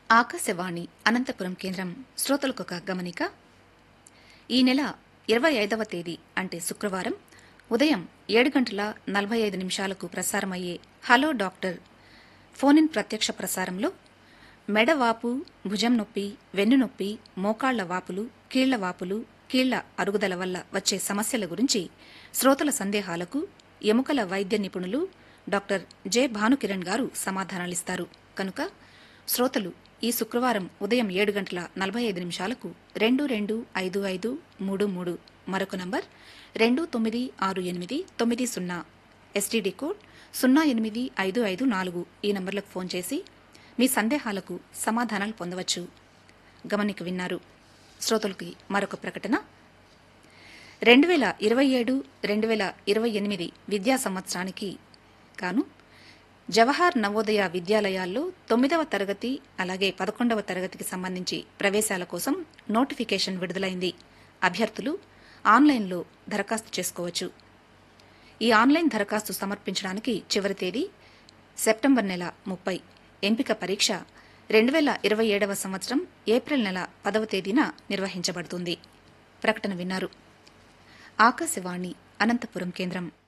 ఆకాశవాణి అనంతపురం కేంద్రం శ్రోతలకు ఒక గమనిక ఈ నెల ఇరవై ఐదవ తేదీ అంటే శుక్రవారం ఉదయం ఏడు గంటల నలభై ఐదు నిమిషాలకు ప్రసారమయ్యే హలో డాక్టర్ ఫోన్ ఇన్ ప్రత్యక్ష ప్రసారంలో మెడ వాపు భుజం నొప్పి వెన్ను నొప్పి మోకాళ్ల వాపులు కీళ్ల వాపులు కీళ్ల అరుగుదల వల్ల వచ్చే సమస్యల గురించి శ్రోతల సందేహాలకు ఎముకల వైద్య నిపుణులు డాక్టర్ జె భానుకిరణ్ గారు సమాధానాలిస్తారు కనుక శ్రోతలు ఈ శుక్రవారం ఉదయం ఏడు గంటల నలభై ఐదు నిమిషాలకు రెండు రెండు ఐదు ఐదు మూడు మూడు మరొక నంబర్ రెండు తొమ్మిది ఆరు ఎనిమిది తొమ్మిది సున్నా ఎస్టీడీ కోడ్ సున్నా ఎనిమిది ఐదు ఐదు నాలుగు ఈ నంబర్లకు ఫోన్ చేసి మీ సందేహాలకు సమాధానాలు పొందవచ్చు గమనిక విన్నారు శ్రోతలకి మరొక ప్రకటన రెండు వేల ఇరవై ఏడు రెండు వేల ఇరవై ఎనిమిది విద్యా సంవత్సరానికి గాను జవహర్ నవోదయ విద్యాలయాల్లో తొమ్మిదవ తరగతి అలాగే పదకొండవ తరగతికి సంబంధించి ప్రవేశాల కోసం నోటిఫికేషన్ విడుదలైంది అభ్యర్థులు ఆన్లైన్లో దరఖాస్తు చేసుకోవచ్చు ఈ ఆన్లైన్ దరఖాస్తు సమర్పించడానికి చివరి తేదీ సెప్టెంబర్ నెల ముప్పై ఎంపిక పరీక్ష రెండు వేల ఇరవై ఏడవ సంవత్సరం ఏప్రిల్ నెల పదవ తేదీన నిర్వహించబడుతుంది ప్రకటన విన్నారు ఆకాశవాణి అనంతపురం కేంద్రం